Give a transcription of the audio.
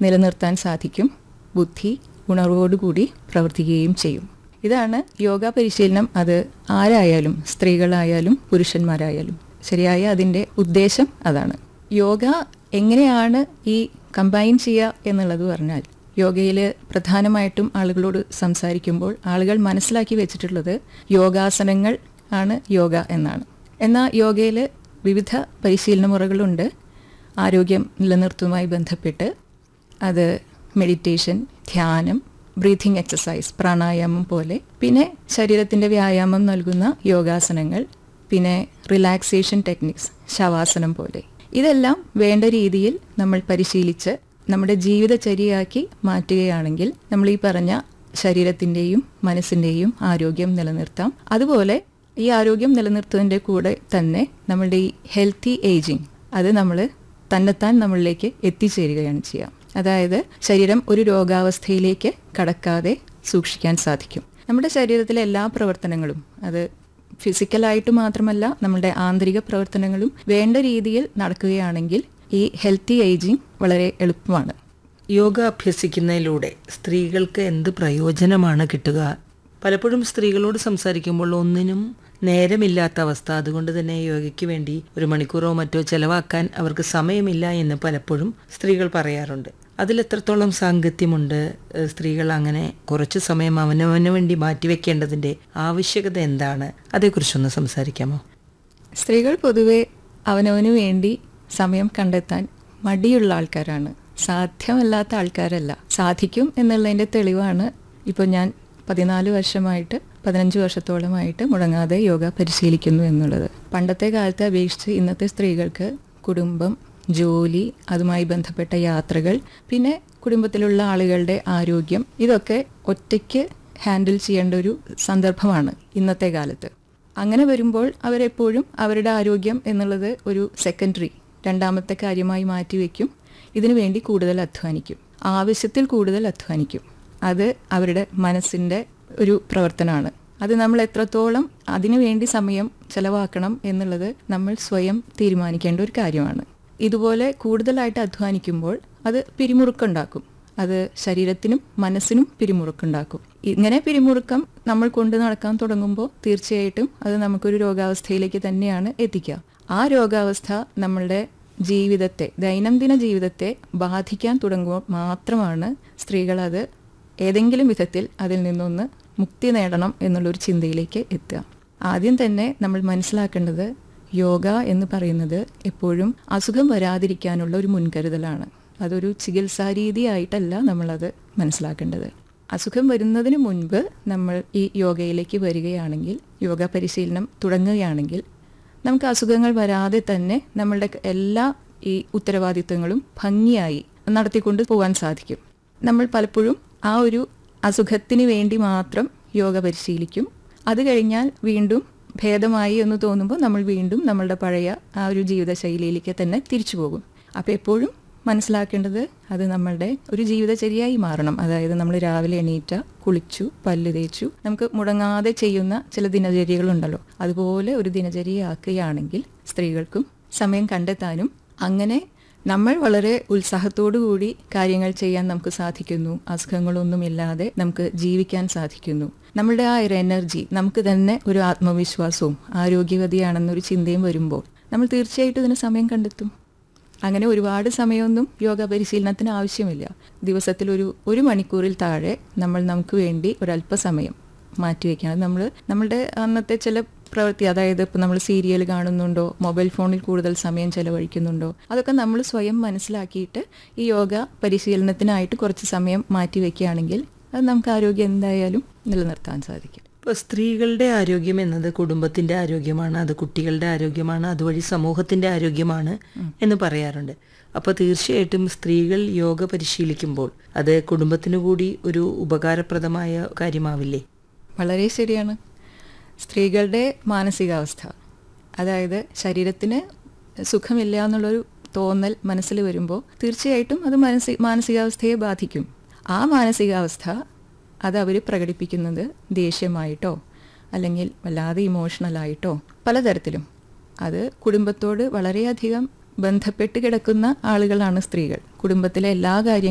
നിലനിർത്താൻ സാധിക്കും ബുദ്ധി ഉണർവോടുകൂടി പ്രവർത്തിക്കുകയും ചെയ്യും ഇതാണ് യോഗ പരിശീലനം അത് ആരായാലും സ്ത്രീകളായാലും പുരുഷന്മാരായാലും ശരിയായ അതിൻ്റെ ഉദ്ദേശം അതാണ് യോഗ എങ്ങനെയാണ് ഈ കമ്പൈൻ ചെയ്യുക എന്നുള്ളത് പറഞ്ഞാൽ യോഗയിൽ പ്രധാനമായിട്ടും ആളുകളോട് സംസാരിക്കുമ്പോൾ ആളുകൾ മനസ്സിലാക്കി വെച്ചിട്ടുള്ളത് യോഗാസനങ്ങൾ ആണ് യോഗ എന്നാണ് എന്നാൽ യോഗയിൽ വിവിധ പരിശീലന മുറകളുണ്ട് ആരോഗ്യം നിലനിർത്തുന്നതുമായി ബന്ധപ്പെട്ട് അത് മെഡിറ്റേഷൻ ധ്യാനം ബ്രീതിങ് എക്സസൈസ് പ്രാണായാമം പോലെ പിന്നെ ശരീരത്തിൻ്റെ വ്യായാമം നൽകുന്ന യോഗാസനങ്ങൾ പിന്നെ റിലാക്സേഷൻ ടെക്നിക്സ് ശവാസനം പോലെ ഇതെല്ലാം വേണ്ട രീതിയിൽ നമ്മൾ പരിശീലിച്ച് നമ്മുടെ ജീവിതചര്യയാക്കി മാറ്റുകയാണെങ്കിൽ നമ്മൾ ഈ പറഞ്ഞ ശരീരത്തിൻ്റെയും മനസ്സിൻ്റെയും ആരോഗ്യം നിലനിർത്താം അതുപോലെ ഈ ആരോഗ്യം നിലനിർത്തുന്നതിൻ്റെ കൂടെ തന്നെ നമ്മളുടെ ഈ ഹെൽത്തി ഏജിങ് അത് നമ്മൾ തന്നെത്താൻ നമ്മളിലേക്ക് എത്തിച്ചേരുകയാണ് ചെയ്യുക അതായത് ശരീരം ഒരു രോഗാവസ്ഥയിലേക്ക് കടക്കാതെ സൂക്ഷിക്കാൻ സാധിക്കും നമ്മുടെ ശരീരത്തിലെ എല്ലാ പ്രവർത്തനങ്ങളും അത് ഫിസിക്കലായിട്ട് മാത്രമല്ല നമ്മുടെ ആന്തരിക പ്രവർത്തനങ്ങളും വേണ്ട രീതിയിൽ നടക്കുകയാണെങ്കിൽ ഈ ഹെൽത്തി ഏജിങ് വളരെ എളുപ്പമാണ് യോഗ അഭ്യസിക്കുന്നതിലൂടെ സ്ത്രീകൾക്ക് എന്ത് പ്രയോജനമാണ് കിട്ടുക പലപ്പോഴും സ്ത്രീകളോട് സംസാരിക്കുമ്പോൾ ഒന്നിനും നേരമില്ലാത്ത അവസ്ഥ അതുകൊണ്ട് തന്നെ യോഗയ്ക്ക് വേണ്ടി ഒരു മണിക്കൂറോ മറ്റോ ചെലവാക്കാൻ അവർക്ക് സമയമില്ല എന്ന് പലപ്പോഴും സ്ത്രീകൾ പറയാറുണ്ട് അതിൽ എത്രത്തോളം സാങ്കത്യമുണ്ട് ഏഹ് സ്ത്രീകൾ അങ്ങനെ കുറച്ച് സമയം അവനവന് വേണ്ടി മാറ്റിവെക്കേണ്ടതിൻ്റെ ആവശ്യകത എന്താണ് അതേക്കുറിച്ചൊന്ന് സംസാരിക്കാമോ സ്ത്രീകൾ പൊതുവെ അവനവന് വേണ്ടി സമയം കണ്ടെത്താൻ മടിയുള്ള ആൾക്കാരാണ് സാധ്യമല്ലാത്ത ആൾക്കാരല്ല സാധിക്കും എന്നുള്ളതിൻ്റെ തെളിവാണ് ഇപ്പോൾ ഞാൻ പതിനാല് വർഷമായിട്ട് പതിനഞ്ച് വർഷത്തോളമായിട്ട് മുടങ്ങാതെ യോഗ പരിശീലിക്കുന്നു എന്നുള്ളത് പണ്ടത്തെ കാലത്തെ അപേക്ഷിച്ച് ഇന്നത്തെ സ്ത്രീകൾക്ക് കുടുംബം ജോലി അതുമായി ബന്ധപ്പെട്ട യാത്രകൾ പിന്നെ കുടുംബത്തിലുള്ള ആളുകളുടെ ആരോഗ്യം ഇതൊക്കെ ഒറ്റയ്ക്ക് ഹാൻഡിൽ ചെയ്യേണ്ട ഒരു സന്ദർഭമാണ് ഇന്നത്തെ കാലത്ത് അങ്ങനെ വരുമ്പോൾ അവരെപ്പോഴും അവരുടെ ആരോഗ്യം എന്നുള്ളത് ഒരു സെക്കൻഡറി രണ്ടാമത്തെ കാര്യമായി മാറ്റിവെക്കും ഇതിനു വേണ്ടി കൂടുതൽ അധ്വാനിക്കും ആവശ്യത്തിൽ കൂടുതൽ അധ്വാനിക്കും അത് അവരുടെ മനസ്സിൻ്റെ ഒരു പ്രവർത്തനമാണ് അത് നമ്മൾ എത്രത്തോളം അതിനു വേണ്ടി സമയം ചെലവാക്കണം എന്നുള്ളത് നമ്മൾ സ്വയം തീരുമാനിക്കേണ്ട ഒരു കാര്യമാണ് ഇതുപോലെ കൂടുതലായിട്ട് അധ്വാനിക്കുമ്പോൾ അത് പിരിമുറുക്കുണ്ടാക്കും അത് ശരീരത്തിനും മനസ്സിനും പിരിമുറുക്കുണ്ടാക്കും ഇങ്ങനെ പിരിമുറുക്കം നമ്മൾ കൊണ്ടു നടക്കാൻ തുടങ്ങുമ്പോൾ തീർച്ചയായിട്ടും അത് നമുക്കൊരു രോഗാവസ്ഥയിലേക്ക് തന്നെയാണ് എത്തിക്കുക ആ രോഗാവസ്ഥ നമ്മളുടെ ജീവിതത്തെ ദൈനംദിന ജീവിതത്തെ ബാധിക്കാൻ തുടങ്ങുമ്പോൾ മാത്രമാണ് സ്ത്രീകൾ അത് ഏതെങ്കിലും വിധത്തിൽ അതിൽ നിന്നൊന്ന് മുക്തി നേടണം എന്നുള്ളൊരു ചിന്തയിലേക്ക് എത്തുക ആദ്യം തന്നെ നമ്മൾ മനസ്സിലാക്കേണ്ടത് യോഗ എന്ന് പറയുന്നത് എപ്പോഴും അസുഖം വരാതിരിക്കാനുള്ള ഒരു മുൻകരുതലാണ് അതൊരു ചികിത്സാ രീതിയായിട്ടല്ല നമ്മളത് മനസ്സിലാക്കേണ്ടത് അസുഖം വരുന്നതിന് മുൻപ് നമ്മൾ ഈ യോഗയിലേക്ക് വരികയാണെങ്കിൽ യോഗ പരിശീലനം തുടങ്ങുകയാണെങ്കിൽ നമുക്ക് അസുഖങ്ങൾ വരാതെ തന്നെ നമ്മളുടെ എല്ലാ ഈ ഉത്തരവാദിത്തങ്ങളും ഭംഗിയായി നടത്തിക്കൊണ്ട് പോകാൻ സാധിക്കും നമ്മൾ പലപ്പോഴും ആ ഒരു അസുഖത്തിന് വേണ്ടി മാത്രം യോഗ പരിശീലിക്കും അത് കഴിഞ്ഞാൽ വീണ്ടും ഭേദമായി എന്ന് തോന്നുമ്പോൾ നമ്മൾ വീണ്ടും നമ്മളുടെ പഴയ ആ ഒരു ജീവിതശൈലിയിലേക്ക് തന്നെ തിരിച്ചു പോകും അപ്പോൾ എപ്പോഴും മനസ്സിലാക്കേണ്ടത് അത് നമ്മളുടെ ഒരു ജീവിതചര്യയായി മാറണം അതായത് നമ്മൾ രാവിലെ എണീറ്റ കുളിച്ചു പല്ല് തേച്ചു നമുക്ക് മുടങ്ങാതെ ചെയ്യുന്ന ചില ദിനചര്യകളുണ്ടല്ലോ അതുപോലെ ഒരു ദിനചര്യയാക്കുകയാണെങ്കിൽ സ്ത്രീകൾക്കും സമയം കണ്ടെത്താനും അങ്ങനെ നമ്മൾ വളരെ ഉത്സാഹത്തോടു കൂടി കാര്യങ്ങൾ ചെയ്യാൻ നമുക്ക് സാധിക്കുന്നു അസുഖങ്ങളൊന്നുമില്ലാതെ നമുക്ക് ജീവിക്കാൻ സാധിക്കുന്നു നമ്മളുടെ ആ ഒരു എനർജി നമുക്ക് തന്നെ ഒരു ആത്മവിശ്വാസവും ആരോഗ്യവതിയാണെന്നൊരു ചിന്തയും വരുമ്പോൾ നമ്മൾ തീർച്ചയായിട്ടും ഇതിന് സമയം കണ്ടെത്തും അങ്ങനെ ഒരുപാട് സമയമൊന്നും യോഗ പരിശീലനത്തിന് ആവശ്യമില്ല ദിവസത്തിൽ ഒരു ഒരു മണിക്കൂറിൽ താഴെ നമ്മൾ നമുക്ക് വേണ്ടി ഒരല്പസമയം മാറ്റിവെക്കാം അത് നമ്മൾ നമ്മളുടെ അന്നത്തെ ചില പ്രവൃത്തി അതായത് ഇപ്പം നമ്മൾ സീരിയൽ കാണുന്നുണ്ടോ മൊബൈൽ ഫോണിൽ കൂടുതൽ സമയം ചെലവഴിക്കുന്നുണ്ടോ അതൊക്കെ നമ്മൾ സ്വയം മനസ്സിലാക്കിയിട്ട് ഈ യോഗ പരിശീലനത്തിനായിട്ട് കുറച്ച് സമയം മാറ്റി വെക്കുകയാണെങ്കിൽ അത് നമുക്ക് ആരോഗ്യം എന്തായാലും നിലനിർത്താൻ സാധിക്കും ഇപ്പോൾ സ്ത്രീകളുടെ ആരോഗ്യം എന്നത് കുടുംബത്തിന്റെ ആരോഗ്യമാണ് അത് കുട്ടികളുടെ ആരോഗ്യമാണ് അതുവഴി സമൂഹത്തിന്റെ ആരോഗ്യമാണ് എന്ന് പറയാറുണ്ട് അപ്പോൾ തീർച്ചയായിട്ടും സ്ത്രീകൾ യോഗ പരിശീലിക്കുമ്പോൾ അത് കുടുംബത്തിനു കൂടി ഒരു ഉപകാരപ്രദമായ കാര്യമാവില്ലേ വളരെ ശരിയാണ് സ്ത്രീകളുടെ മാനസികാവസ്ഥ അതായത് ശരീരത്തിന് സുഖമില്ല എന്നുള്ളൊരു തോന്നൽ മനസ്സിൽ വരുമ്പോൾ തീർച്ചയായിട്ടും അത് മാനസി മാനസികാവസ്ഥയെ ബാധിക്കും ആ മാനസികാവസ്ഥ അത് അവർ പ്രകടിപ്പിക്കുന്നത് ദേഷ്യമായിട്ടോ അല്ലെങ്കിൽ വല്ലാതെ ഇമോഷണലായിട്ടോ പലതരത്തിലും അത് കുടുംബത്തോട് വളരെയധികം ബന്ധപ്പെട്ട് കിടക്കുന്ന ആളുകളാണ് സ്ത്രീകൾ കുടുംബത്തിലെ എല്ലാ കാര്യങ്ങളും